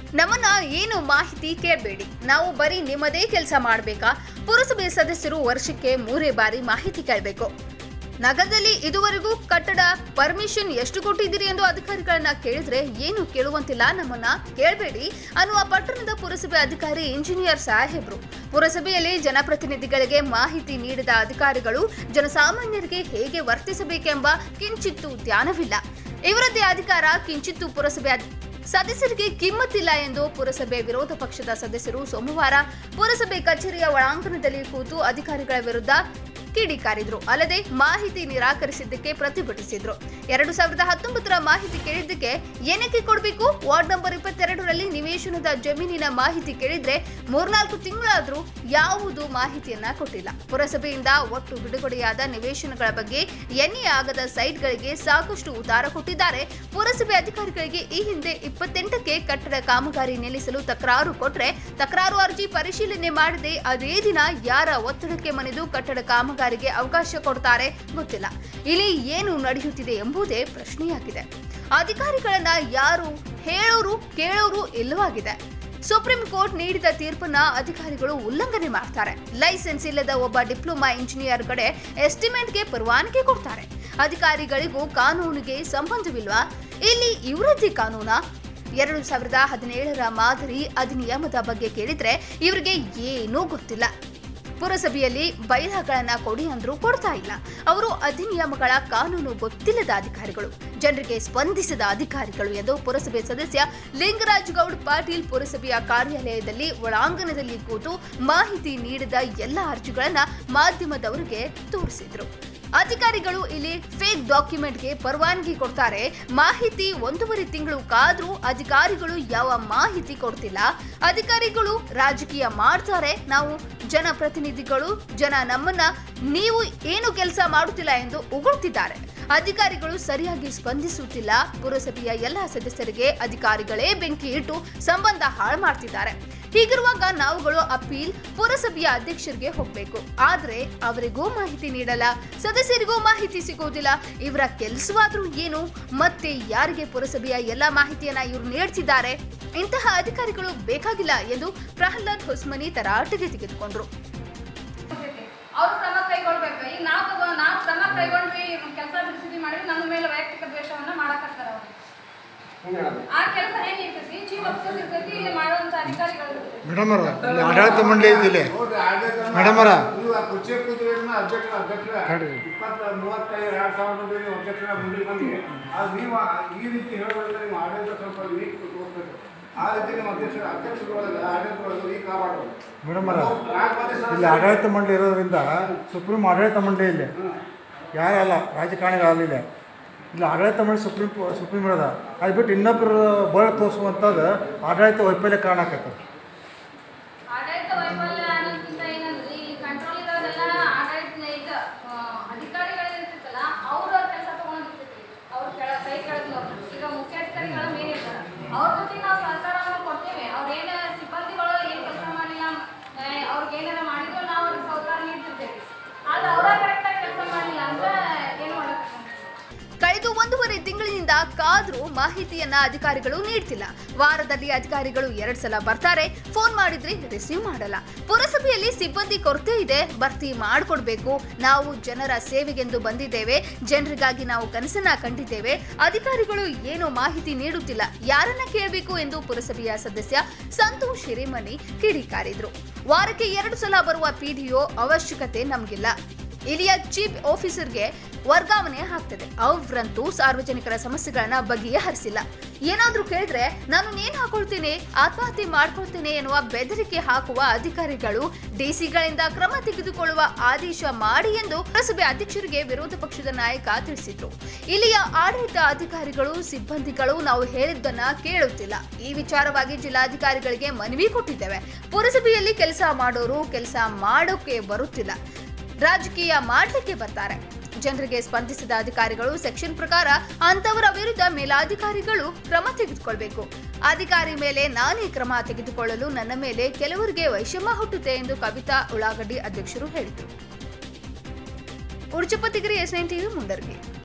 ನಮ್ಮನ್ನ ಏನು ಮಾಹಿತಿ ಕೇಳಬೇಡಿ ನಾವು ಬರೀ ನಿಮ್ಮದೇ ಕೆಲಸ ಮಾಡಬೇಕಾ ಪುರಸಭೆ ಸದಸ್ಯರು ವರ್ಷಕ್ಕೆ ಮೂರೇ ಬಾರಿ ಮಾಹಿತಿ ಕೇಳಬೇಕು ನಗರದಲ್ಲಿ ಇದುವರೆಗೂ ಕಟ್ಟಡ ಪರ್ಮಿಷನ್ ಎಷ್ಟು ಕೊಟ್ಟಿದ್ದೀರಿ ಎಂದು ಅಧಿಕಾರಿಗಳನ್ನ ಕೇಳಿದ್ರೆ ಏನು ಕೇಳುವಂತಿಲ್ಲ ನಮ್ಮನ್ನ ಕೇಳಬೇಡಿ ಅನ್ನುವ ಪಟ್ಟಣದ ಪುರಸಭೆ ಅಧಿಕಾರಿ ಇಂಜಿನಿಯರ್ ಸಾಹೇಬ್ರು ಪುರಸಭೆಯಲ್ಲಿ ಜನಪ್ರತಿನಿಧಿಗಳಿಗೆ ಮಾಹಿತಿ ನೀಡಿದ ಅಧಿಕಾರಿಗಳು ಜನಸಾಮಾನ್ಯರಿಗೆ ಹೇಗೆ ವರ್ತಿಸಬೇಕೆಂಬ ಕಿಂಚಿತ್ತೂ ಧ್ಯಾನವಿಲ್ಲ ಇವರದ್ದೇ ಅಧಿಕಾರ ಕಿಂಚಿತ್ತೂ ಪುರಸಭೆ ಅಧ್- ಸದಸ್ಯರಿಗೆ ಕಿಮ್ಮತ್ತಿಲ್ಲ ಎಂದು ಪುರಸಭೆ ವಿರೋಧ ಪಕ್ಷದ ಸದಸ್ಯರು ಸೋಮವಾರ ಪುರಸಭೆ ಕಚೇರಿಯ ಒಳಾಂಗಣದಲ್ಲಿ ಕೂತು ಅಧಿಕಾರಿಗಳ ವಿರುದ್ಧ ಕಿಡಿಕಾರಿದ್ರು ಅಲ್ಲದೆ ಮಾಹಿತಿ ನಿರಾಕರಿಸಿದ್ದಕ್ಕೆ ಪ್ರತಿಭಟಿಸಿದ್ರು ಎರಡು ಸಾವಿರದ ಹತ್ತೊಂಬತ್ತರ ಮಾಹಿತಿ ಕೇಳಿದ್ದಕ್ಕೆ ಏನಕ್ಕೆ ಕೊಡಬೇಕು ವಾರ್ಡ್ ನಂಬರ್ ಇಪ್ಪತ್ತೆರಡರಲ್ಲಿ ನಿವೇಶನದ ಜಮೀನಿನ ಮಾಹಿತಿ ಕೇಳಿದ್ರೆ ಮೂರ್ನಾಲ್ಕು ತಿಂಗಳಾದ್ರೂ ಯಾವುದೂ ಮಾಹಿತಿಯನ್ನ ಕೊಟ್ಟಿಲ್ಲ ಪುರಸಭೆಯಿಂದ ಒಟ್ಟು ಬಿಡುಗಡೆಯಾದ ನಿವೇಶನಗಳ ಬಗ್ಗೆ ಎನ್ಎ ಆಗದ ಸೈಟ್ಗಳಿಗೆ ಸಾಕಷ್ಟು ಉತ್ತಾರ ಕೊಟ್ಟಿದ್ದಾರೆ ಪುರಸಭೆ ಅಧಿಕಾರಿಗಳಿಗೆ ಈ ಹಿಂದೆ ಇಪ್ಪತ್ತೆಂಟಕ್ಕೆ ಕಟ್ಟಡ ಕಾಮಗಾರಿ ನಿಲ್ಲಿಸಲು ತಕರಾರು ಕೊಟ್ರೆ ತಕರಾರು ಅರ್ಜಿ ಪರಿಶೀಲನೆ ಮಾಡದೆ ಅದೇ ದಿನ ಯಾರ ಒತ್ತಡಕ್ಕೆ ಮಣಿದು ಕಟ್ಟಡ ಕಾಮಗಾರಿಗೆ ಅವಕಾಶ ಕೊಡ್ತಾರೆ ಗೊತ್ತಿಲ್ಲ ಇಲ್ಲಿ ಏನು ನಡೆಯುತ್ತಿದೆ ಎಂಬುದೇ ಪ್ರಶ್ನೆಯಾಗಿದೆ ಅಧಿಕಾರಿಗಳನ್ನ ಯಾರು ಹೇಳೋರು ಕೇಳೋರು ಇಲ್ಲವಾಗಿದೆ ಸುಪ್ರೀಂ ಕೋರ್ಟ್ ನೀಡಿದ ತೀರ್ಪನ್ನ ಅಧಿಕಾರಿಗಳು ಉಲ್ಲಂಘನೆ ಮಾಡ್ತಾರೆ ಲೈಸೆನ್ಸ್ ಇಲ್ಲದ ಒಬ್ಬ ಡಿಪ್ಲೊಮಾ ಇಂಜಿನಿಯರ್ ಕಡೆ ಎಸ್ಟಿಮೇಟ್ಗೆ ಪರವಾನಗಿ ಕೊಡ್ತಾರೆ ಅಧಿಕಾರಿಗಳಿಗೂ ಕಾನೂನಿಗೆ ಸಂಬಂಧವಿಲ್ವಾ ಇಲ್ಲಿ ಇವರದ್ದೇ ಕಾನೂನಾ ಎರಡು ಸಾವಿರದ ಹದಿನೇಳರ ಮಾದರಿ ಅಧಿನಿಯಮದ ಬಗ್ಗೆ ಕೇಳಿದ್ರೆ ಇವರಿಗೆ ಏನೂ ಗೊತ್ತಿಲ್ಲ ಪುರಸಭೆಯಲ್ಲಿ ಬೈಲಾಗಳನ್ನ ಕೊಡಿ ಅಂದ್ರೂ ಕೊಡ್ತಾ ಇಲ್ಲ ಅವರು ಅಧಿನಿಯಮಗಳ ಕಾನೂನು ಗೊತ್ತಿಲ್ಲದ ಅಧಿಕಾರಿಗಳು ಜನರಿಗೆ ಸ್ಪಂದಿಸದ ಅಧಿಕಾರಿಗಳು ಎಂದು ಪುರಸಭೆ ಸದಸ್ಯ ಲಿಂಗರಾಜ್ ಗೌಡ್ ಪಾಟೀಲ್ ಪುರಸಭೆಯ ಕಾರ್ಯಾಲಯದಲ್ಲಿ ಒಳಾಂಗಣದಲ್ಲಿ ಕೂತು ಮಾಹಿತಿ ನೀಡಿದ ಎಲ್ಲ ಅರ್ಜಿಗಳನ್ನ ಮಾಧ್ಯಮದವರಿಗೆ ತೋರಿಸಿದ್ರು ಅಧಿಕಾರಿಗಳು ಇಲ್ಲಿ ಫೇಕ್ ಡಾಕ್ಯುಮೆಂಟ್ಗೆ ಪರವಾನಗಿ ಕೊಡ್ತಾರೆ ಮಾಹಿತಿ ಒಂದೂವರೆ ತಿಂಗಳು ಕಾದ್ರೂ ಅಧಿಕಾರಿಗಳು ಯಾವ ಮಾಹಿತಿ ಕೊಡ್ತಿಲ್ಲ ಅಧಿಕಾರಿಗಳು ರಾಜಕೀಯ ಮಾಡ್ತಾರೆ ನಾವು ಜನಪ್ರತಿನಿಧಿಗಳು ಜನ ನಮ್ಮನ್ನ ನೀವು ಏನು ಕೆಲಸ ಮಾಡುತ್ತಿಲ್ಲ ಎಂದು ಉಗುಳ್ತಿದ್ದಾರೆ ಅಧಿಕಾರಿಗಳು ಸರಿಯಾಗಿ ಸ್ಪಂದಿಸುತ್ತಿಲ್ಲ ಪುರಸಭೆಯ ಎಲ್ಲ ಸದಸ್ಯರಿಗೆ ಅಧಿಕಾರಿಗಳೇ ಬೆಂಕಿ ಇಟ್ಟು ಸಂಬಂಧ ಹಾಳು ಮಾಡ್ತಿದ್ದಾರೆ ಹೀಗಿರುವಾಗ ನಾವುಗಳು ಅಪೀಲ್ ಪುರಸಭೆಯ ಅಧ್ಯಕ್ಷರಿಗೆ ಹೋಗ್ಬೇಕು ಆದ್ರೆ ಅವರಿಗೂ ಮಾಹಿತಿ ನೀಡಲ್ಲ ಸದಸ್ಯರಿಗೂ ಮಾಹಿತಿ ಸಿಗೋದಿಲ್ಲ ಇವರ ಕೆಲಸವಾದ್ರೂ ಏನು ಮತ್ತೆ ಯಾರಿಗೆ ಪುರಸಭೆಯ ಎಲ್ಲ ಮಾಹಿತಿಯನ್ನ ಇವರು ನೀಡ್ತಿದ್ದಾರೆ ಇಂತಹ ಅಧಿಕಾರಿಗಳು ಬೇಕಾಗಿಲ್ಲ ಎಂದು ಪ್ರಹ್ಲಾದ್ ಹೊಸ್ಮನಿ ತರಾಟೆಗೆ ತೆಗೆದುಕೊಂಡ್ರು ಅವ್ರು ಕ್ರಮ ಕೈಗೊಳ್ಬೇಕು ಈಗ ನಾವು ತಗೋ ನಾವು ಕ್ರಮ ಕೈಗೊಂಡ್ವಿ ಕೆಲಸ ಬಿಡಿಸಿದ್ವಿ ಮಾಡಿದ್ರೆ ನನ್ನ ಮೇಲೆ ವೈಯಕ್ತಿಕ ದ್ವೇಷವನ್ನ ಮಾಡಕತ್ತಾರ ಅವ್ರು ಆ ಕೆಲಸ ಏನಿರ್ತೈತಿ ಚೀಫ್ ಆಫೀಸರ್ ಇರ್ತೈತಿ ಇಲ್ಲಿ ಮಾಡುವಂತ ಅಧಿಕಾರಿಗಳು ಇರ್ತೈತಿ. ಮೇಡಮ್ ಅವ್ರ ಇಲ್ಲಿ ಆಡಳಿತ ಮಂಡಳಿ ಐತಿ ಇಲ್ಲಿ ಮೇಡಮ್ ಅವರ ಕುರ್ಚಿ ಕೂತಿರೋದ್ರಿಂದ ಅಧ್ಯಕ್ಷ ಅಧ್ಯಕ್ಷರ ಹೇಳ್ರಿ. ಇಪ್ಪತ್ತು ಮೂವತ್ತೈದು ಎರಡು ಸಾವಿರದ ನೀವು ಅಧ್ಯಕ್ಷರ ಮುಂದೆ ಬಂದು ಅದು ನೀವು ಈ ರೀತಿ ಹೇಳೋದ್ರಿಂದ ನಿಮ್ಮ ಆಡಳಿತ ಸ್ವಲ್ಪ ವೀಕ್ ತೋರಿಸ್ಬೇಕು ಆ ರೀತಿ ನಿಮ್ಮ ಅಧ್ಯಕ್ಷ ಅಧ್ಯಕ್ಷರೊಳಗೆ ಆಡಳಿತದೊಳಗೆ ವೀಕ್ ಆಗಬಾರ್ದು ಮೇಡಮ್ ಅವರ ರಾಜಮಾತೆ ಇಲ್ಲಿ ಆಡಳಿತ ಮಂಡಳಿ ಇರೋದ್ರಿಂದ ಸುಪ್ರೀಂ ಆಡಳಿತ ಮಂಡಳಿ ಇಲ್ಲಿ ಯಾರಲ್ಲ ರಾಜಕಾರಣಿಗಳಲ್ಲ ಇಲ್ಲಿ ಇಲ್ಲಿ ಆಡಳಿತ ಮಂಡಳಿ ಸುಪ್ರೀಂ ಸುಪ್ರೀಂ ಇರೋದ ಅದು ಬಿಟ್ಟು ಇನ್ನೊಬ್ಬರು ಬಳ ತೋರಿಸುವಂಥದ್ದು ಆಡಳಿತ ವೈಫಲ್ಯ ಕಾರಣ ಆಕತ್ತೆ ಆಡಳಿತ ವೈಫಲ್ಯ ಅನ್ನೋದಕ್ಕಿಂತ ಏನಂದ್ರೆ ಈ ಕಂಟ್ರೋಲ್ ಇರೋರೆಲ್ಲ ಆಡಳಿತ ಈಗ ಆ, ಅಧಿಕಾರಿಗಳು ಇರ್ತಿತ್ತಲ್ಲ ಅವ್ರ ಕೆಲಸ ತಗೊಂಡಿರ್ತೈತಿ ಅವ್ರ ಕೆಳ ಕೈ ಕೆಳಗೆ ಈಗ ಮುಖ್ಯಾಧಿಕಾರಿಗಳ ಮೇಲೆ ಇರ್ತಾರ ಅವ್ರ ಜೊತೆ ನಾವು ಸಹಕಾರವನ್ನು ಕೊಡ್ತೇವೆ ಅವ್ರ ಏನ ಸಿಬ್ಬಂದಿಗಳು ಏನ್ ಕೆಲಸ ಮಾಡಿಲ್ಲ ಆ, ಅವ್ರಿಗೆ ಏನಾರ ಮಾಡಿದ್ರು ನಾವು ಅವ್ರಿಗೆ ಸಹಕಾರ ನೀಡ್ತಿರ್ತೇವೆ ಆದ್ರೆ ಅವರ ಕರೆಕ್ಟಾಗಿ ಕೆಲಸ ಮಾಡಿಲ್ಲ ಅಂದ್ರೆ ಏನು ಮಾಡಕ್ಕೆ ಕಳೆದು ಒಂದೂವರೆ ತಿಂಗಳಿನಿಂದ ಕಾದ್ರೂ ಮಾಹಿತಿಯನ್ನ ಅಧಿಕಾರಿಗಳು ನೀಡ್ತಿಲ್ಲ ವಾರದಲ್ಲಿ ಅಧಿಕಾರಿಗಳು ಎರಡ್ ಸಲ ಬರ್ತಾರೆ ಫೋನ್ ಮಾಡಿದ್ರೆ ರಿಸೀವ್ ಮಾಡಲ್ಲ ಪುರಸಭೆಯಲ್ಲಿ ಸಿಬ್ಬಂದಿ ಕೊರತೆ ಇದೆ ಭರ್ತಿ ಮಾಡಿಕೊಡ್ಬೇಕು ನಾವು ಜನರ ಸೇವೆಗೆಂದು ಬಂದಿದ್ದೇವೆ ಜನರಿಗಾಗಿ ನಾವು ಕನಸನ್ನ ಕಂಡಿದ್ದೇವೆ ಅಧಿಕಾರಿಗಳು ಏನು ಮಾಹಿತಿ ನೀಡುತ್ತಿಲ್ಲ ಯಾರನ್ನ ಕೇಳಬೇಕು ಎಂದು ಪುರಸಭೆಯ ಸದಸ್ಯ ಸಂತೋಷ್ ಹಿರೇಮನಿ ಕಿಡಿಕಾರಿದ್ರು ವಾರಕ್ಕೆ ಎರಡು ಸಲ ಬರುವ ಪಿಡಿಒ ಅವಶ್ಯಕತೆ ನಮಗಿಲ್ಲ ಇಲ್ಲಿಯ ಚೀಫ್ ಆಫೀಸರ್ಗೆ ವರ್ಗಾವಣೆ ಆಗ್ತದೆ ಅವರಂತೂ ಸಾರ್ವಜನಿಕರ ಸಮಸ್ಯೆಗಳನ್ನ ಬಗೆಹರಿಸಿಲ್ಲ ಏನಾದ್ರೂ ಕೇಳಿದ್ರೆ ನಾನು ನೇಣು ಹಾಕೊಳ್ತೀನಿ ಆತ್ಮಹತ್ಯೆ ಮಾಡ್ಕೊಳ್ತೀನಿ ಎನ್ನುವ ಬೆದರಿಕೆ ಹಾಕುವ ಅಧಿಕಾರಿಗಳು ಡಿಸಿಗಳಿಂದ ಕ್ರಮ ತೆಗೆದುಕೊಳ್ಳುವ ಆದೇಶ ಮಾಡಿ ಎಂದು ಪುರಸಭೆ ಅಧ್ಯಕ್ಷರಿಗೆ ವಿರೋಧ ಪಕ್ಷದ ನಾಯಕ ತಿಳಿಸಿದ್ರು ಇಲ್ಲಿಯ ಆಡಳಿತ ಅಧಿಕಾರಿಗಳು ಸಿಬ್ಬಂದಿಗಳು ನಾವು ಹೇಳಿದ್ದನ್ನ ಕೇಳುತ್ತಿಲ್ಲ ಈ ವಿಚಾರವಾಗಿ ಜಿಲ್ಲಾಧಿಕಾರಿಗಳಿಗೆ ಮನವಿ ಕೊಟ್ಟಿದ್ದೇವೆ ಪುರಸಭೆಯಲ್ಲಿ ಕೆಲಸ ಮಾಡೋರು ಕೆಲಸ ಮಾಡೋಕೆ ಬರುತ್ತಿಲ್ಲ ರಾಜಕೀಯ ಮಾಡಲಿಕ್ಕೆ ಬರ್ತಾರೆ ಜನರಿಗೆ ಸ್ಪಂದಿಸಿದ ಅಧಿಕಾರಿಗಳು ಸೆಕ್ಷನ್ ಪ್ರಕಾರ ಅಂತವರ ವಿರುದ್ಧ ಮೇಲಾಧಿಕಾರಿಗಳು ಕ್ರಮ ತೆಗೆದುಕೊಳ್ಬೇಕು ಅಧಿಕಾರಿ ಮೇಲೆ ನಾನೇ ಕ್ರಮ ತೆಗೆದುಕೊಳ್ಳಲು ನನ್ನ ಮೇಲೆ ಕೆಲವರಿಗೆ ವೈಷಮ್ಯ ಹುಟ್ಟುತ್ತೆ ಎಂದು ಕವಿತಾ ಉಳ್ಳಾಗಡ್ಡಿ ಅಧ್ಯಕ್ಷರು ಹೇಳಿದರು ಉರ್ಜಪತಿಗಿರಿ ಎಸ್ ನೈನ್ ಟಿವಿ ಮುಂಡರ್ಗಿ